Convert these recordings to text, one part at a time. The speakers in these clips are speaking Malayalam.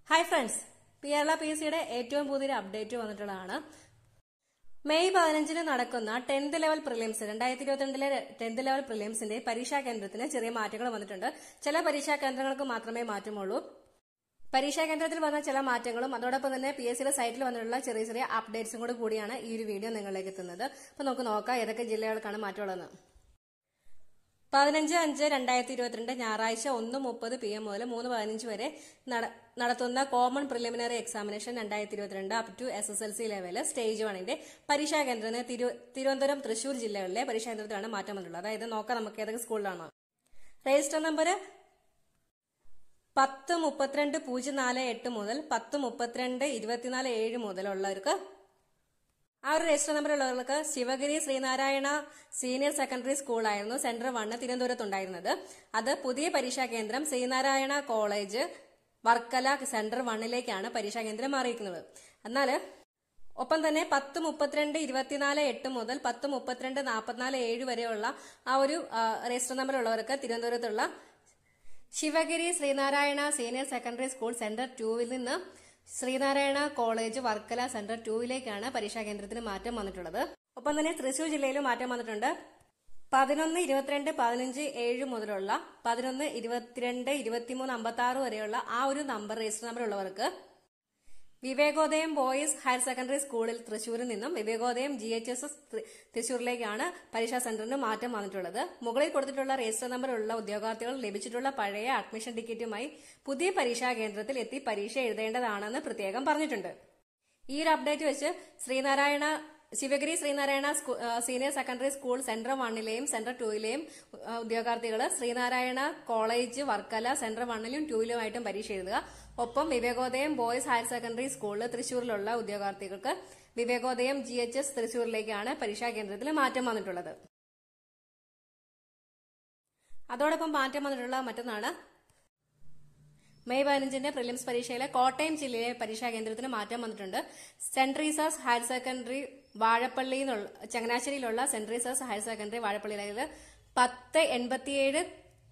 hi friends Kerala P S സിയുടെ ഏറ്റവും പുതിയൊരു അപ്ഡേറ്റ് വന്നിട്ടുള്ളതാണ് മെയ് പതിനഞ്ചിന് നടക്കുന്ന ടെൻത്ത് ലെവൽ പ്രിലിംസ് രണ്ടായിരത്തി ഇരുപത്തിരണ്ടിലെ ടെൻത്ത് ലെവൽ പ്രിലിംസിന്റെ പരീക്ഷാ കേന്ദ്രത്തിന് ചെറിയ മാറ്റങ്ങൾ വന്നിട്ടുണ്ട് ചില പരീക്ഷാ കേന്ദ്രങ്ങൾക്ക് മാത്രമേ മാറ്റമുള്ളൂ പരീക്ഷാ കേന്ദ്രത്തിൽ വന്ന ചില മാറ്റങ്ങളും അതോടൊപ്പം തന്നെ പി എസ് സിയുടെ സൈറ്റിൽ വന്നിട്ടുള്ള ചെറിയ ചെറിയ അപ്ഡേറ്റ്സും കൂടി കൂടിയാണ് ഈ ഒരു വീഡിയോ നിങ്ങളിലേക്ക് എത്തുന്നത് അപ്പൊ നമുക്ക് നോക്കാം ഏതൊക്കെ ജില്ലകൾക്കാണ് മാറ്റമുള്ളതെന്ന് പതിനഞ്ച് അഞ്ച് രണ്ടായിരത്തി ഇരുപത്തിരണ്ട് ഞായറാഴ്ച ഒന്ന് മുപ്പത് പി എം മുതൽ മൂന്ന് പതിനഞ്ച് വരെ നട- നടത്തുന്ന കോമൺ പ്രിലിമിനറി എക്സാമിനേഷൻ രണ്ടായിരത്തി ഇരുപത്തിരണ്ട് up to S S L C level stage വണ്ണിന്റെ പരീക്ഷാ കേന്ദ്രത്തിന് തിരു- തിരുവനന്തപുരം തൃശൂർ ജില്ലകളിലെ പരീക്ഷാ കേന്ദ്രത്തിലാണ് മാറ്റം വന്നിട്ടുള്ളത് അതായത് നോക്കാം നമുക്ക് ഏതൊക്കെ സ്കൂളിലാണ് രജിസ്റ്റർ നമ്പർ പത്ത് മുപ്പത്തിരണ്ട് പൂജ്യം നാല് എട്ട് മുതൽ പത്ത് മുപ്പത്തിരണ്ട് ഇരുപത്തിനാല് ഏഴ് മുതലുള്ളവർക്ക് ആ ഒരു രജിസ്റ്റർ നമ്പർ ഉള്ളവർക്ക് ശിവഗിരി ശ്രീനാരായണ സീനിയർ സെക്കൻഡറി സ്കൂളായിരുന്നു സെന്റർ വണ്ണ് തിരുവനന്തപുരത്തുണ്ടായിരുന്നത് അത് പുതിയ പരീക്ഷാ കേന്ദ്രം ശ്രീനാരായണ കോളേജ് വർക്കല സെന്റർ വണ്ണിലേക്കാണ് പരീക്ഷാ കേന്ദ്രം മാറിയിരിക്കുന്നത് എന്നാൽ ഒപ്പം തന്നെ പത്ത് മുപ്പത്തിരണ്ട് ഇരുപത്തിനാല് എട്ട് മുതൽ പത്ത് മുപ്പത്തിരണ്ട് നാൽപ്പത്തിനാല് ഏഴ് വരെയുള്ള ആ ഒരു ആ, രജിസ്റ്റർ നമ്പർ ഉള്ളവർക്ക് തിരുവനന്തപുരത്തുള്ള Sivagiri Sreenarayana senior secondary school centre ടൂവിൽ നിന്ന് ശ്രീനാരായണ കോളേജ് വർക്കല സെന്റർ ടൂവിലേക്കാണ് പരീക്ഷാ കേന്ദ്രത്തിന് മാറ്റം വന്നിട്ടുള്ളത് ഒപ്പം തന്നെ തൃശൂർ ജില്ലയിലും മാറ്റം വന്നിട്ടുണ്ട് പതിനൊന്ന് ഇരുപത്തിരണ്ട് പതിനഞ്ച് ഏഴ് മുതലുള്ള പതിനൊന്ന് ഇരുപത്തിരണ്ട് ഇരുപത്തിമൂന്ന് അമ്പത്തി ആറ് വരെയുള്ള ആ ഒരു നമ്പർ രജിസ്റ്റർ നമ്പർ ഉള്ളവർക്ക് വിവേകോദയം ബോയ്സ് ഹയർ സെക്കൻഡറി സ്കൂളിൽ തൃശൂരിൽ നിന്നും Vivekodayam G H S S തൃശൂരിലേക്കാണ് പരീക്ഷാ സെന്ററിന് മാറ്റം വന്നിട്ടുള്ളത് മുകളിൽ കൊടുത്തിട്ടുള്ള രജിസ്റ്റർ നമ്പർ ഉള്ള ഉദ്യോഗാർത്ഥികൾ ലഭിച്ചിട്ടുള്ള പഴയ അഡ്മിഷൻ ടിക്കറ്റുമായി പുതിയ പരീക്ഷാ കേന്ദ്രത്തിൽ എത്തി പരീക്ഷ എഴുതേണ്ടതാണെന്ന് പ്രത്യേകം പറഞ്ഞിട്ടുണ്ട് ഈ ഒരു അപ്ഡേറ്റ് വെച്ച് ശ്രീനാരായണ ശിവഗിരി ശ്രീനാരായണ സ്കൂ- ആ, സീനിയർ സെക്കൻഡറി സ്കൂൾ സെന്റർ വണ്ണിലെയും സെന്റർ ടൂയിലെയും ഉദ്യോഗാർത്ഥികൾ ശ്രീനാരായണ കോളേജ് വർക്കല സെന്റർ വണ്ണിലും ടൂയിലുമായിട്ടും പരീക്ഷ എഴുതുക ഒപ്പം വിവേകോദയം ബോയ്സ് ഹയർ സെക്കൻഡറി സ്കൂളിൽ തൃശൂരിലുള്ള ഉദ്യോഗാർത്ഥികൾക്ക് വിവേകോദയം ജി എച്ച് എസ് തൃശൂരിലേക്കാണ് പരീക്ഷാ കേന്ദ്രത്തിൽ മാറ്റം വന്നിട്ടുള്ളത് അതോടൊപ്പം മാറ്റം വന്നിട്ടുള്ള മറ്റൊന്നാണ് മെയ് പതിനഞ്ചിന്റെ പ്രിലിംസ് പരീക്ഷയിലെ കോട്ടയം ജില്ലയിലെ പരീക്ഷാ കേന്ദ്രത്തിന് മാറ്റം വന്നിട്ടുണ്ട് സെന്റ് റീസേഴ്സ് ഹയർ സെക്കൻഡറി വാഴപ്പള്ളി ചങ്ങനാശ്ശേരിയിലുള്ള സെന്റ് റീസേഴ്സ് ഹയർ സെക്കൻഡറി വാഴപ്പള്ളിയിലെ പത്ത് എൺപത്തിയേഴ്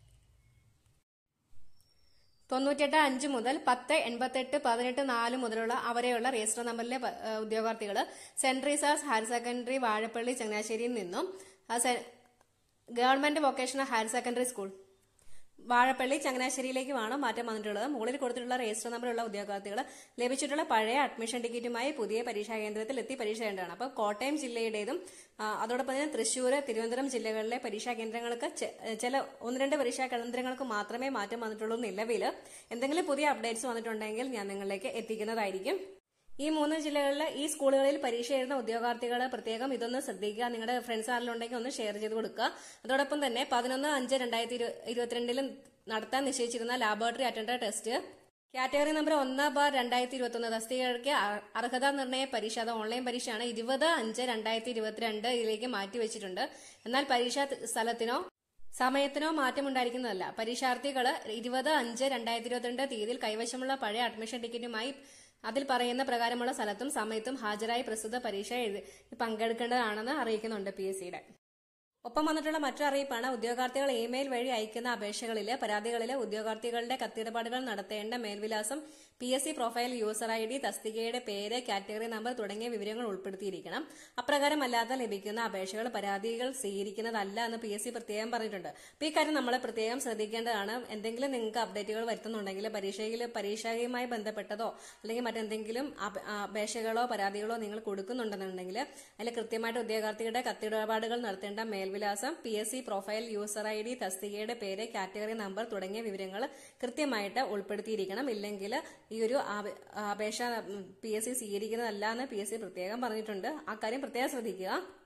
തൊണ്ണൂറ്റെട്ട് അഞ്ച് മുതൽ പത്ത് എൺപത്തെട്ട് പതിനെട്ട് നാല് മുതലുള്ള അവരെയുള്ള രജിസ്റ്റർ നമ്പറിലെ പ- ഏഹ് ഉദ്യോഗാർത്ഥികൾ സെന്റ് റീസാസ് ഹയർ സെക്കൻഡറി വാഴപ്പള്ളി ചങ്ങനാശ്ശേരിയിൽ നിന്നും ആ സെ- government vocational higher secondary school Vazhappally ചങ്ങനാശ്ശേരിയിലേക്കുമാണ് മാറ്റം വന്നിട്ടുള്ളത് മുകളിൽ കൊടുത്തിട്ടുള്ള രജിസ്റ്റർ നമ്പറുള്ള ഉദ്യോഗാർത്ഥികൾ ലഭിച്ചിട്ടുള്ള പഴയ അഡ്മിഷൻ ടിക്കറ്റുമായി പുതിയ പരീക്ഷാ കേന്ദ്രത്തിൽ എത്തി പരീക്ഷ എഴുതേണ്ടതാണ് അപ്പോൾ കോട്ടയം ജില്ലയുടേതും ആ, അതോടൊപ്പം തന്നെ തൃശൂർ തിരുവനന്തപുരം ജില്ലകളിലെ പരീക്ഷാ കേന്ദ്രങ്ങൾക്ക് ചെ- ചില ഒന്ന് രണ്ട് പരീക്ഷാ കേന്ദ്രങ്ങൾക്ക് മാത്രമേ മാറ്റം വന്നിട്ടുള്ളൂ നിലവിൽ എന്തെങ്കിലും പുതിയ അപ്ഡേറ്റ്സ് വന്നിട്ടുണ്ടെങ്കിൽ ഞാൻ നിങ്ങളിലേക്ക് എത്തിക്കുന്നതായിരിക്കും ഈ മൂന്ന് ജില്ലകളിലെ ഈ സ്കൂളുകളിൽ പരീക്ഷ എഴുതുന്ന ഉദ്യോഗാർത്ഥികൾ പ്രത്യേകം ഇതൊന്ന് ശ്രദ്ധിക്കുക നിങ്ങളുടെ ഫ്രണ്ട്സ് ആരെങ്കിലും ഒന്ന് ഷെയർ ചെയ്ത് കൊടുക്കുക അതോടൊപ്പം തന്നെ പതിനൊന്ന് അഞ്ച് രണ്ടായിരത്തി ഇരുപത്തിരണ്ടിലും നടത്താൻ നിശ്ചയിച്ചിരുന്ന laboratory attender test category number ഒന്ന് ബാർ രണ്ടായിരത്തി ഇരുപത്തൊന്ന് തസ്തികൾക്ക് അ- അർഹതാ നിർണയ പരീക്ഷ അത് ഓൺലൈൻ പരീക്ഷയാണ് ഇരുപത് അഞ്ച് രണ്ടായിരത്തി ഇരുപത്തിരണ്ട് ഇതിലേക്ക് മാറ്റിവെച്ചിട്ടുണ്ട് എന്നാൽ പരീക്ഷാ ത- സ്ഥലത്തിനോ സമയത്തിനോ മാറ്റമുണ്ടായിരിക്കുന്നതല്ല പരീക്ഷാർത്ഥികൾ ഇരുപത് അഞ്ച് രണ്ടായിരത്തി ഇരുപത്തിരണ്ട് തീയതിയിൽ കൈവശമുള്ള പഴയ അഡ്മിഷൻ ടിക്കറ്റുമായി അതിൽ പറയുന്ന പ്രകാരമുള്ള സ്ഥലത്തും സമയത്തും ഹാജരായി പ്രസ്തുത പരീക്ഷ എഴുതി പങ്കെടുക്കേണ്ടതാണെന്ന് അറിയിക്കുന്നുണ്ട് പി എസ് സിയുടെ ഒപ്പം വന്നിട്ടുള്ള മറ്റൊരു അറിയിപ്പാണ് ഉദ്യോഗാർത്ഥികൾ ഇമെയിൽ വഴി അയക്കുന്ന അപേക്ഷകളിലെ പരാതികളിലെ ഉദ്യോഗാർത്ഥികളുടെ കത്തിടപാടുകൾ നടത്തേണ്ട മേൽവിലാസം P S C profile user I D തസ്തികയുടെ പേര് കാറ്റഗറി നമ്പർ തുടങ്ങിയ വിവരങ്ങൾ ഉൾപ്പെടുത്തിയിരിക്കണം അപ്രകാരമല്ലാതെ ലഭിക്കുന്ന അപേക്ഷകൾ പരാതികൾ സ്വീകരിക്കുന്നതല്ല എന്ന് പി എസ് സി പ്രത്യേകം പറഞ്ഞിട്ടുണ്ട് അപ്പൊ ഈ കാര്യം നമ്മൾ പ്രത്യേകം ശ്രദ്ധിക്കേണ്ടതാണ് എന്തെങ്കിലും നിങ്ങൾക്ക് അപ്ഡേറ്റുകൾ വരുത്തുന്നുണ്ടെങ്കിൽ പരീക്ഷയിൽ പരീക്ഷയുമായി ബന്ധപ്പെട്ടതോ അല്ലെങ്കിൽ മറ്റെന്തെങ്കിലും അപ- അപേക്ഷകളോ പരാതികളോ നിങ്ങൾ കൊടുക്കുന്നുണ്ടെന്നുണ്ടെങ്കിൽ അതിൽ കൃത്യമായിട്ട് ഉദ്യോഗാർത്ഥിയുടെ കത്തിടപാടുകൾ നടത്തേണ്ട മേൽവിലാസം P S C profile user I D തസ്തികയുടെ പേര് കാറ്റഗറി നമ്പർ തുടങ്ങിയ വിവരങ്ങൾ കൃത്യമായിട്ട് ഉൾപ്പെടുത്തിയിരിക്കണം ഇല്ലെങ്കിൽ ഈ ഒരു ആപ- അപേക്ഷ പി എസ് സി സ്വീകരിക്കുന്നതല്ല എന്ന് പി എസ് സി പ്രത്യേകം പറഞ്ഞിട്ടുണ്ട് ആ കാര്യം പ്രത്യേകം ശ്രദ്ധിക്കുക